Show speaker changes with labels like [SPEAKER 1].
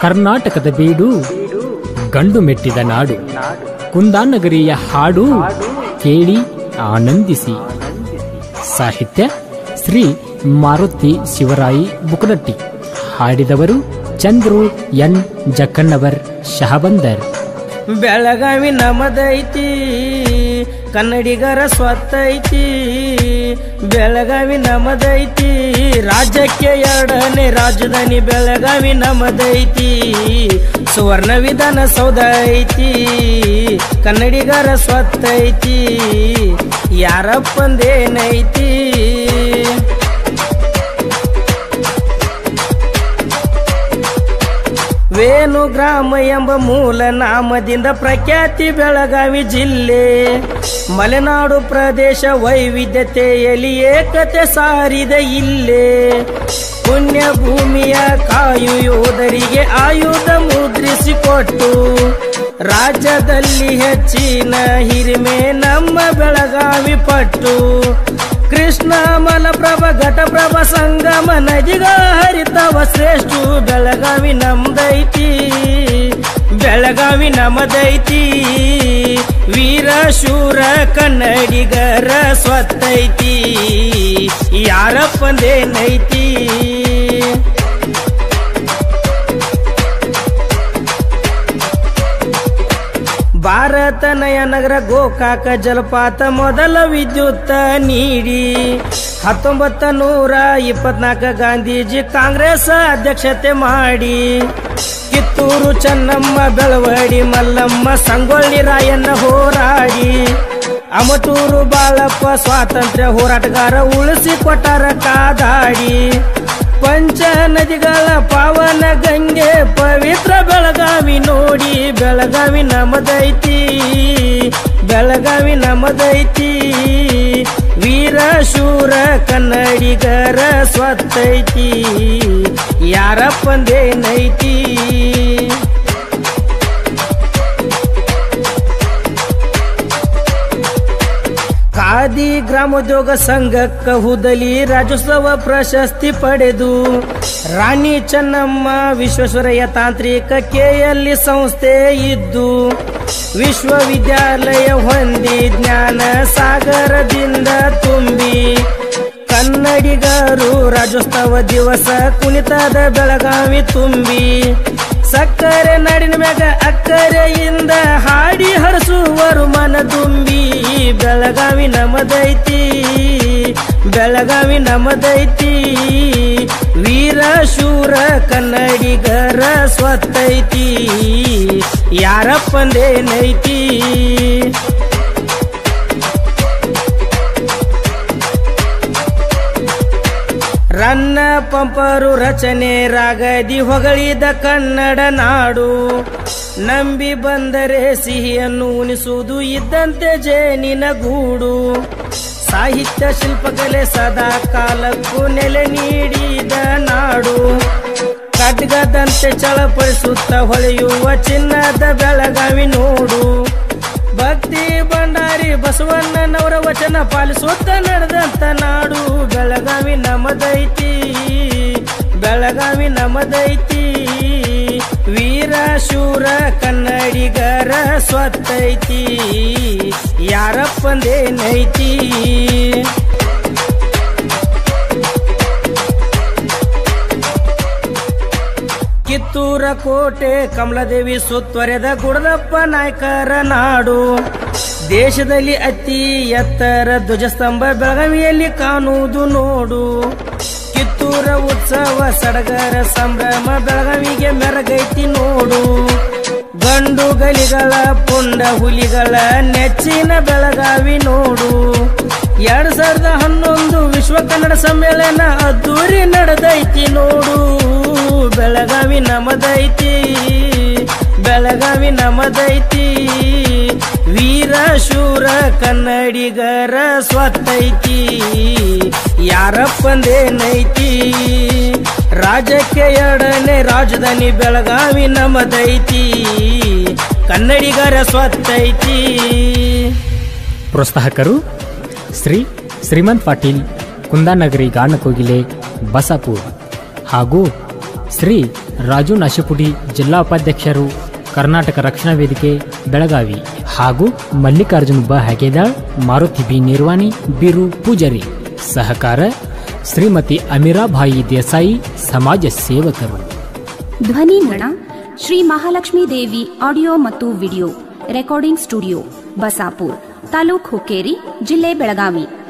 [SPEAKER 1] ಕರ್ನಾಟಕದ ಬೀಡು ಗಂಡು ಮೆಟ್ಟಿದ ನಾಡು ಕುಂದಾನಗರಿಯ ಹಾಡು ಕೇಳಿ ಆನಂದಿಸಿ ಸಾಹಿತ್ಯ ಶ್ರೀ ಮಾರುತಿ ಶಿವರಾಯಿ ಬುಕನಟ್ಟಿ ಹಾಡಿದವರು ಚಂದ್ರು ಎನ್ ಜಕ್ಕಣ್ಣವರ್ ಶಹಬಂದರ್
[SPEAKER 2] ಬೆಳಗಾವಿ ನಮದೈತಿ ಕನ್ನಡಿಗರ ಸ್ವತ್ತೈತಿ ಬೆಳಗಾವಿ ನಮದೈತಿ ರಾಜ್ಯಕ್ಕೆ ಎರಡನೇ ರಾಜಧಾನಿ ಬೆಳಗಾವಿ ನಮದೈತಿ ಸುವರ್ಣ ವಿಧಾನ ಸೌಧ ಐತಿ ಕನ್ನಡಿಗರ ಸ್ವತ್ತೈತಿ ಯಾರಪ್ಪಂದೇನೈತಿ ವೇಣು ಗ್ರಾಮ ಎಂಬ ಮೂಲ ನಾಮದಿಂದ ಪ್ರಖ್ಯಾತಿ ಬೆಳಗಾವಿ ಜಿಲ್ಲೆ ಮಲೆನಾಡು ಪ್ರದೇಶ ವೈವಿಧ್ಯತೆಯಲ್ಲಿ ಏಕತೆ ಸಾರಿದ ಇಲ್ಲೇ ಪುಣ್ಯ ಭೂಮಿಯ ಕಾಯು ಯೋಧರಿಗೆ ಆಯುಧ ಮುದ್ರಿಸಿಕೊಟ್ಟು ರಾಜ್ಯದಲ್ಲಿ ಹೆಚ್ಚಿನ ಹಿರಿಮೆ ನಮ್ಮ ಬೆಳಗಾವಿ ಪಟ್ಟು ಕೃಷ್ಣ ಮಲಪ್ರಭ ಘಟಪ್ರಭ ಸಂಗಮ ನದಿಗಳ ಹರಿತವ ಶ್ರೇಷ್ಠ ಬೆಳಗಾವಿ ನಮ್ದೈತಿ ಬೆಳಗಾವಿ ನಮದೈತಿ ವೀರ ಶೂರ ಕನ್ನಡಿಗರ ಸ್ವತ್ತೈತಿ ಯಾರಪ್ಪಂದೇನೈತಿ ಭಾರತ ನಯನಗರ ಗೋಕಾಕ ಜಲಪಾತ ಮೊದಲ ವಿದ್ಯುತ್ ನೀಡಿ ಹತ್ತೊಂಬತ್ತ ನೂರ ಇಪ್ಪತ್ನಾಲ್ಕ ಗಾಂಧೀಜಿ ಕಾಂಗ್ರೆಸ್ ಅಧ್ಯಕ್ಷತೆ ಮಾಡಿ ಕಿತ್ತೂರು ಚೆನ್ನಮ್ಮ ಬೆಳವಡಿ ಮಲ್ಲಮ್ಮ ಸಂಗೊಳ್ಳಿ ರಾಯಣ್ಣ ಹೋರಾಡಿ ಅಮಟೂರು ಬಾಳಪ್ಪ ಸ್ವಾತಂತ್ರ್ಯ ಹೋರಾಟಗಾರ ಉಳಿಸಿ ಕೊಟ್ಟಾರ ಕಾದಾಡಿ ಪಂಚ ನದಿಗಳ ಪಾವನ ಗಂಗೆ ಪವಿತ್ರ ಬೆಳಗಾವಿ ನೋಡಿ ಬೆಳಗಾವಿ ನಮದೈತಿ ಬೆಳಗಾವಿ ನಮದೈತಿ ವೀರ ಶೂರ ಕನ್ನಡಿಗರ ಸ್ವತ್ತೈತಿ ಯಾರಪ್ಪಂದೇನೈತಿ ಖಾದಿ ಗ್ರಾಮೋದ್ಯೋಗ ಸಂಘಕ್ಕ ಹುದಲಿ ರಾಜ್ಯೋತ್ಸವ ಪ್ರಶಸ್ತಿ ಪಡೆದು ರಾಣಿ ಚೆನ್ನಮ್ಮ ವಿಶ್ವೇಶ್ವರಯ್ಯ ತಾಂತ್ರಿಕ ಕೆಎಲ್ಇ ಸಂಸ್ಥೆ ಇದ್ದು ವಿಶ್ವವಿದ್ಯಾಲಯ ಹೊಂದಿ ಜ್ಞಾನ ಸಾಗರದಿಂದ ತುಂಬಿ ಕನ್ನಡಿಗರು ರಾಜ್ಯೋತ್ಸವ ದಿವಸ ಕುಣಿತದ ಬೆಳಗಾವಿ ತುಂಬಿ ಸಕ್ಕರೆ ನಾಡಿನ ಮ್ಯಾಗ ಅಕ್ಕರೆಯಿಂದ ಹಾಡಿ ಹರಸುವರು ಮನ ತುಂಬಿ ಬೆಳಗಾವಿ ನಮದೈತಿ ಬೆಳಗಾವಿ ನಮದೈತಿ ವೀರ ಶೂರ ಕನ್ನಡಿಗರ ಸ್ವತ್ತೈತಿ ಯಾರಪ್ಪಂದೇನೈತಿ ರನ್ನ ಪಂಪರು ರಚನೆ ರಾಗದಿ ಹೊಗಳಿದ ಕನ್ನಡ ನಾಡು ನಂಬಿ ಬಂದರೆ ಸಿಹಿಯನ್ನು ಉಣಿಸುವುದು ಇದ್ದಂತೆ ಜೇನಿನ ಗೂಡು ಸಾಹಿತ್ಯ ಶಿಲ್ಪಕಲೆ ಸದಾ ಕಾಲಕ್ಕೂ ನೆಲೆ ನೀಡಿದ ನಾಡು ಖಡ್ಗದಂತೆ ಚಳಪಡಿಸುತ್ತ ಹೊಳೆಯುವ ಚಿನ್ನದ ಬೆಳಗಾವಿ ನೋಡು ಭಕ್ತಿ ಭಂಡಾರಿ ಬಸವಣ್ಣನವರ ವಚನ ಪಾಲಿಸುತ್ತ ನಡೆದಂತ ನಾಡು ಬೆಳಗಾವಿ ನಮದೈತಿ ಬೆಳಗಾವಿ ನಮದೈತಿ ವೀರ ಶೂರ ಕನ್ನಡಿಗರ ಸ್ವತ್ತೈತಿ ಯಾರಪ್ಪಂದೇನೈತಿ ಕಿತ್ತೂರ ಕೋಟೆ ಕಮಲದೇವಿ ಸುತ್ತುವರೆದ ಗುಡದಪ್ಪ ನಾಯಕರ ನಾಡು ದೇಶದಲ್ಲಿ ಅತಿ ಎತ್ತರ ಧ್ವಜಸ್ತಂಭ ಬೆಳಗಾವಿಯಲ್ಲಿ ಕಾಣುವುದು ನೋಡು ಕಿತ್ತೂರ ಉತ್ಸವ ಸಡಗರ ಸಂಭ್ರಮ ಬೆಳಗಾವಿಗೆ ಮೆರಗೈತಿ ನೋಡು ಗಂಡು ಗಲಿಗಳ ಪುಂಡ ಹುಲಿಗಳ ನೆಚ್ಚಿನ ಬೆಳಗಾವಿ ನೋಡು ಎರಡ್ ಸಾವಿರದ ಹನ್ನೊಂದು ವಿಶ್ವ ಕನ್ನಡ ಸಮ್ಮೇಳನ ಅದ್ದೂರಿ ನಡೆದೈತಿ ನೋಡು ಬೆಳಗಾವಿ ನಮದೈತಿ ಬೆಳಗಾವಿ ನಮದೈತಿ ವೀರ ಶೂರ ಕನ್ನಡಿಗರ ಸ್ವತ್ತೈತಿ ಯಾರಪ್ಪಂದೇನೈತಿ ರಾಜ್ಯಕ್ಕೆ ಎರಡನೇ ರಾಜಧಾನಿ ಬೆಳಗಾವಿ ನಮದೈತಿ ಕನ್ನಡಿಗರ ಸ್ವತ್ತೈತಿ
[SPEAKER 1] ಪ್ರೋತ್ಸಾಹಕರು ಶ್ರೀ ಶ್ರೀಮಂತ್ ಪಾಟೀಲ್ ಕುಂದಾನಗರಿ ಗಾನಕೋಗಿಲೆ ಬಸಾಪುರ್ ಹಾಗೂ ಶ್ರೀ ರಾಜು ನಾಶಪುಡಿ ಜಿಲ್ಲಾ ಉಪಾಧ್ಯಕ್ಷರು ಕರ್ನಾಟಕ ರಕ್ಷಣಾ ವೇದಿಕೆ ಬೆಳಗಾವಿ ಹಾಗೂ ಮಲ್ಲಿಕಾರ್ಜುನ್ ಬ ಹಾಗೇದಾಳ್ ಮಾರುತಿ ಬಿ ನಿರ್ವಾಣಿ ಬಿರು ಪೂಜಾರಿ ಸಹಕಾರ ಶ್ರೀಮತಿ ಅಮೀರಾಭಾಯಿ ದೇಸಾಯಿ ಸಮಾಜ ಸೇವಕರು
[SPEAKER 3] ಧ್ವನಿ ನಣ ಶ್ರೀ ಮಹಾಲಕ್ಷ್ಮೀ ದೇವಿ ಆಡಿಯೋ ಮತ್ತು video recording studio Basapur taluk Hukkeri ಜಿಲ್ಲೆ ಬೆಳಗಾವಿ